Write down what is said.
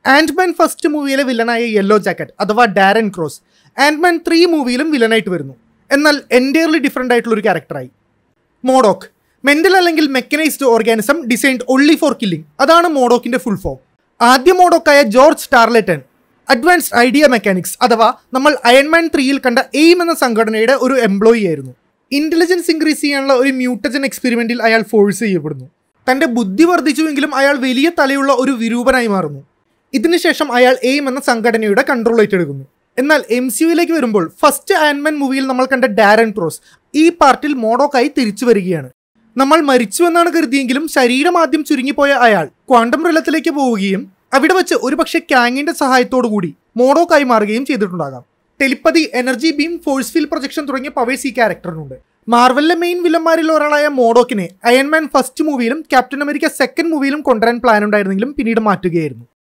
ആൻഡ്മാൻ first മൂവിയിലെ വില്ലനായ yellow jacket അഥവാ ഡാരൻ ക്രോസ് ആൻഡ്മാൻ ത്രീ മൂവിയിലും വില്ലനായിട്ട് വരുന്നു എന്നാൽ എൻറ്റയർലി ഡിഫറെൻ്റ് ആയിട്ടുള്ള ഒരു ക്യാരക്ടറായി മോഡോക്ക് മെന്റൽ അല്ലെങ്കിൽ mechanised organism designed only for killing അതാണ് മോഡോക്കിന്റെ ഫുൾ ഫോം ആദ്യ മോഡോക്കായ George Tarleton advanced idea mechanics അഥവാ നമ്മൾ അയൺമാൻ ത്രീയിൽ കണ്ട എയിം എന്ന സംഘടനയുടെ ഒരു എംപ്ലോയി ആയിരുന്നു ഇന്റലിജൻസ് ഇൻക്രീസ് ചെയ്യാനുള്ള ഒരു മ്യൂട്ടജൻ എക്സ്പെരിമെന്റിൽ അയാൾ ഫോഴ്സ് ചെയ്യപ്പെടുന്നു തന്റെ ബുദ്ധി വർദ്ധിച്ചുവെങ്കിലും അയാൾ വലിയ തലയുള്ള ഒരു വിരൂപനായി മാറുന്നു ഇതിനുശേഷം അയാൾ എയിം എന്ന സംഘടനയുടെ കൺട്രോൾ ഏറ്റെടുക്കുന്നു എന്നാൽ എം സി യുയിലേക്ക് വരുമ്പോൾ ഫസ്റ്റ് ആൻഡ്മാൻ മൂവിയിൽ നമ്മൾ കണ്ട ഡാരൻ ക്രോസ് ഈ പാർട്ടിൽ മോഡോക്കായി തിരിച്ചു വരികയാണ് നമ്മൾ മരിച്ചു എന്നാണ് കരുതിയെങ്കിലും ശരീരം ആദ്യം ചുരുങ്ങിപ്പോയ അയാൾ ക്വാണ്ടം റിലത്തിലേക്ക് പോവുകയും അവിടെ വെച്ച് ഒരുപക്ഷെ കാങ്ങിന്റെ സഹായത്തോടു കൂടി മോഡോക്കായി മാറുകയും ചെയ്തിട്ടുണ്ടാകാം telepathy energy beam force field projection തുടങ്ങിയ പവേഴ്സ് ഈ ക്യാരക്ടറിനുണ്ട് മാർവലിലെ മെയിൻ വില്ലന്മാരിൽ ഒരാളായ മോഡോക്കിനെ അയൺമാൻ ഫസ്റ്റ് മൂവിയിലും ക്യാപ്റ്റൻ അമേരിക്ക സെക്കൻഡ് മൂവിയിലും കൊണ്ടുവരാൻ പ്ലാൻ ഉണ്ടായിരുന്നെങ്കിലും പിന്നീട് മാറ്റുകയായിരുന്നു